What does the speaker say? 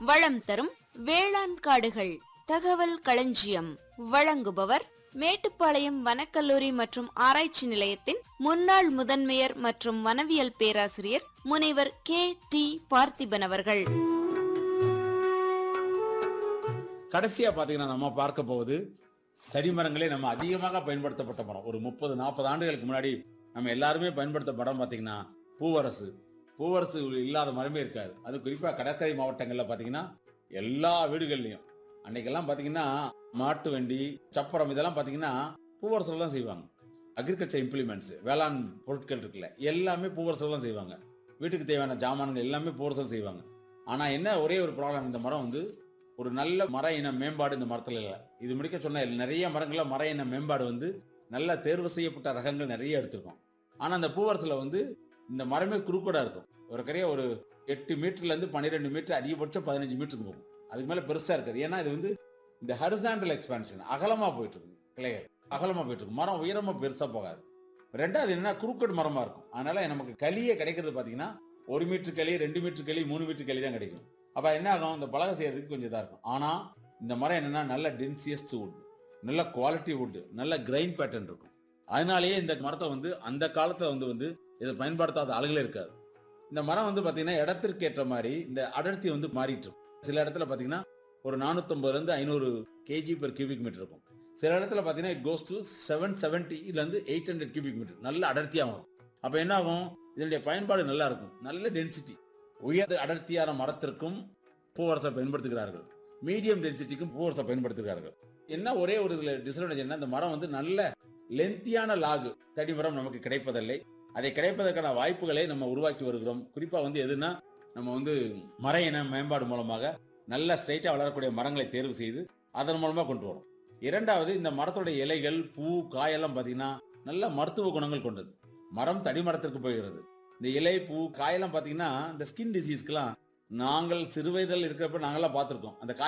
வளம் தரும் வேளாண் காடுகள் தகவல் களஞ்சியம் வழங்குபவர் மேட்டுப்பாளையம் வனக்கல்லூரி மற்றும் ஆராய்ச்சி நிலையத்தின் முன்னாள் முதன்மையர் மற்றும் வனவியல் பேராசிரியர் முனைவர் கே டி பார்த்திபன் அவர்கள் கடைசியா பாத்தீங்கன்னா நம்ம பார்க்க போவது தடிமரங்களே நம்ம அதிகமாக பயன்படுத்தப்பட்ட மரம் ஒரு முப்பது நாற்பது ஆண்டுகளுக்கு முன்னாடி நம்ம எல்லாருமே பயன்படுத்த படம் பாத்தீங்கன்னா பூவரசு பூவரசு இல்லாத மரமே இருக்காது அது குறிப்பா கடற்கரை மாவட்டங்கள்ல பாத்தீங்கன்னா எல்லா வீடுகள்லயும் அன்னைக்கெல்லாம் பாத்தீங்கன்னா மாட்டு வண்டி சப்பரம் இதெல்லாம் பாத்தீங்கன்னா பூவரசுல தான் செய்வாங்க அக்ரிகல்ச்சர் இம்ப்ளிமெண்ட்ஸ் வேளாண் பொருட்கள் இருக்குல்ல எல்லாமே பூவரசுல தான் செய்வாங்க வீட்டுக்கு தேவையான ஜாமான்கள் எல்லாமே பூவரசுல செய்வாங்க ஆனா என்ன ஒரே ஒரு ப்ராப்ளம் இந்த மரம் வந்து ஒரு நல்ல மர இன மேம்பாடு இந்த மரத்துல இல்லை இது முடிக்க சொன்ன நிறைய மரங்கள்ல மர இன மேம்பாடு வந்து நல்ல தேர்வு செய்யப்பட்ட ரகங்கள் நிறைய எடுத்திருக்கோம் ஆனா அந்த பூவரத்துல வந்து இந்த மரமே குறுக்கோடா இருக்கும் ஒரு கரையா ஒரு எட்டு மீட்டர்ல இருந்து பன்னிரெண்டு மீட்டர் அதிகபட்சம் பதினஞ்சு மீட்டருக்கு போகும் அதுக்கு மேல பெருசா இருக்காது ஏன்னா இது வந்து இந்த ஹரிசாண்டல் எக்ஸ்பான்ஷன் அகலமா போயிட்டு இருக்கு கிளைகள் அகலமா போயிட்டு இருக்கு மரம் உயரமா பெருசா போகாது ரெண்டாவது என்னன்னா குறுக்கோடு மரமா இருக்கும் அதனால நமக்கு களியே கிடைக்கிறது பாத்தீங்கன்னா ஒரு மீட்டர் களி ரெண்டு மீட்டர் களி மூணு மீட்டர் களி தான் கிடைக்கும் அப்ப என்ன ஆகும் இந்த பலகை செய்யறதுக்கு கொஞ்சம் இதா இருக்கும் ஆனா இந்த மரம் என்னன்னா நல்ல டென்சியஸ்ட் வுட் நல்ல குவாலிட்டி வுட் நல்ல கிரைன் பேட்டர்ன் இருக்கும் அதனாலேயே இந்த மரத்தை வந்து அந்த காலத்துல வந்து வந்து இதை பயன்படுத்தாத ஆளுகளே இருக்காது இந்த மரம் வந்து பாத்தீங்கன்னா இடத்திற்கு ஏற்ற மாதிரி இந்த அடர்த்தி வந்து மாறிட்டு இருக்கும் சில இடத்துல பாத்தீங்கன்னா ஒரு 450 இருந்து ஐநூறு கேஜி பெர் கியூபிக் மீட்டர் இருக்கும் சில இடத்துல பாத்தீங்கன்னா இட் கோஸ் டு செவன் செவன்ட்டில இருந்து எயிட் ஹண்ட்ரட் கியூபிக் மீட்டர் நல்ல அடர்த்தியா வரும் அப்ப என்ன ஆகும் இதனுடைய பயன்பாடு நல்லா இருக்கும் நல்ல டென்சிட்டி உயர் அடர்த்தியான மரத்திற்கும் பூவரசை பயன்படுத்துகிறார்கள் மீடியம் டென்சிட்டிக்கும் பூவரசை பயன்படுத்துகிறார்கள் என்ன ஒரே ஒரு இதுல டிஸ்அட்வான்டேஜ் என்ன இந்த மரம் வந்து நல்ல லென்த்தியான லாகு தடி மரம் நமக்கு கிடைப்பதில்லை அதை கிடைப்பதற்கான வாய்ப்புகளை நம்ம உருவாக்கி வருகிறோம் குறிப்பா வந்து எதுனா நம்ம வந்து மர இன மேம்பாடு மூலமாக நல்ல ஸ்ட்ரைட்டா வளரக்கூடிய மரங்களை தேர்வு செய்து அதன் மூலமா கொண்டு வரோம் இரண்டாவது இந்த மரத்தோட இலைகள் பூ காயெல்லாம் பாத்தீங்கன்னா நல்ல மருத்துவ குணங்கள் கொண்டது மரம் தடி மரத்திற்கு போகிறது இந்த இலை பூ காயெல்லாம் பாத்தீங்கன்னா இந்த ஸ்கின் டிசீஸ்க்கெல்லாம் நாங்கள் சிறுவயதில் இருக்கிறப்ப நாங்கெல்லாம் பார்த்திருக்கோம் அந்த காய்